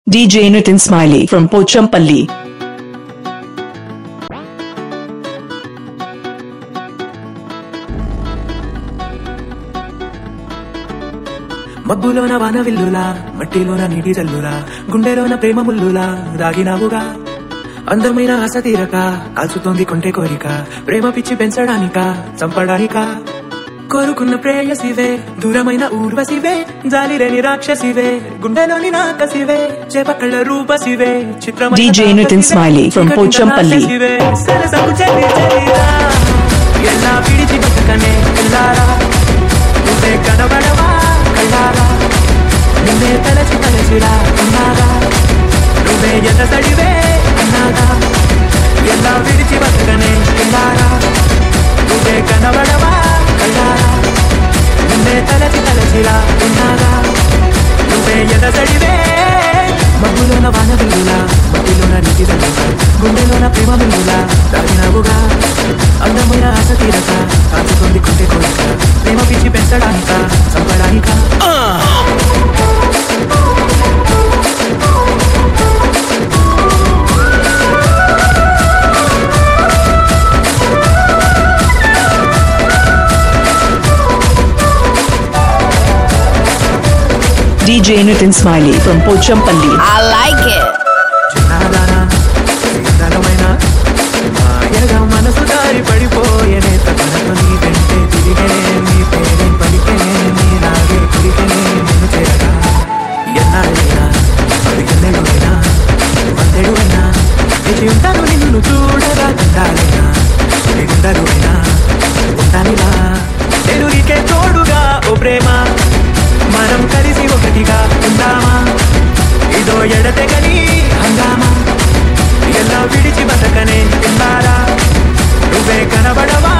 DJ Nitin Smiley from Pochampalli. మబ్బులోన వాన విల్లులా మట్టిలోన నీటి జల్లులా గుండెలోన ప్రేమ ముల్లులా దాగినావుగా అందమైన ఆశ తీరక కాల్చుతోంది కొంటె కోరిక ప్రేమ పిచ్చి పెంచడానిక చంపడానిక కోరుకున్న ప్రేయసివే దూరమైన ఊర్వశివే జాలిరేని రాక్షసివే గుండెలోని నాకసివే చేపకళ్ళ రూపసివే చిత్రమైన DJ Nitin తాపసివే, Smiley from చీకటిన Pochampally. రాక్షసివే, సరసకు చెల్లి చెల్లిరా ఎలా విడిచి బతకనే పిల్లారా నువ్వే కనబడవా కళ్ళారా నిన్నే తలచి తలచిరా ఉన్నాగా నువ్వే ఎంత సడివే అన్నాగా ఎలా విడిచి బతకనే పిల్లారా నువ్వే కనబడవా కళ్ళారా నిన్నే తలచి తలచిరా ఉన్నాగా నువ్వే ఎంత సడివే మబ్బులోన వాన వెల్లులా మట్టిలోన నీటి వెల్లులా గుండెలోన ప్రేమ వెల్లులా దాగినావుగా అందమైన ఆశ తీరక కాచుకుంది కొంటే కోరిక ప్రేమ పిచ్చి పెంచడానిక చంపడానిక DJ Nitin Smiley from Pochampalli. I like it. చిన్నదానా సింగరమైన మాయగా మనసు దారి పడిపోయేనే తనతో నీ వెంటే తిరిగేనే నీ పేరే పలికేనే నీ నాగే కురికేనే నిన్ను చేరగా ఎన్నాళ్ళైనా అది ఎన్నెడువైనా వందెడువైనా వేచి ఉంటాను నిన్ను చూడగా దండాలైనా గుండలువైనా ఉంటానిలా నేను నీకే తోడుగా ఓ ప్రేమ మనం కలిసి ఒకటిగా ఉందామా ఇదో ఎడతెగని హంగామా ఎలా విడిచి బతకనే పిల్లారా నువ్వే కనబడవా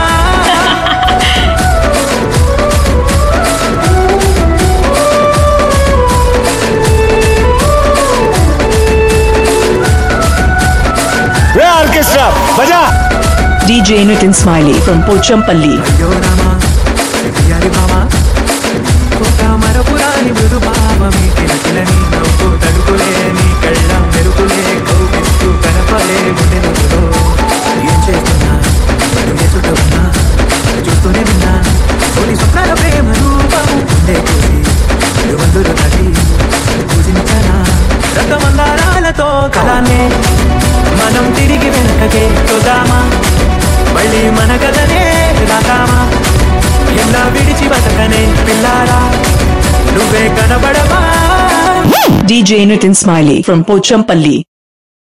రే ఆర్కెస్ట్రా బజా DJ Nitin Smiley from Pochampalli. అయ్యో రామా చెయ్యాలి మామా ఒక మరపురాని మృదు భావమే కిలకిలని నవ్వు తడుకులే నీ కళ్ళ మెరుపులే కౌగిస్తూ కనపలే గుండెలలో ఏం చేస్తున్నా నువ్వే చుట్ట ఉన్నా చూస్తూనే విన్నా తోటి స్వప్నాల ప్రేమ రూపము ఉండే చూసి ఇరువందులు నది పూజించనా రక్తమందారాలతో కలానే మనం తిరిగి వెనకకే చూద్దామా మళ్ళీ మన కథనే రాదామా ఎలా విడిచి బతకనే పిల్లారా నువ్వే కనబడవా DJ Nitin Smiley from Pochampalli.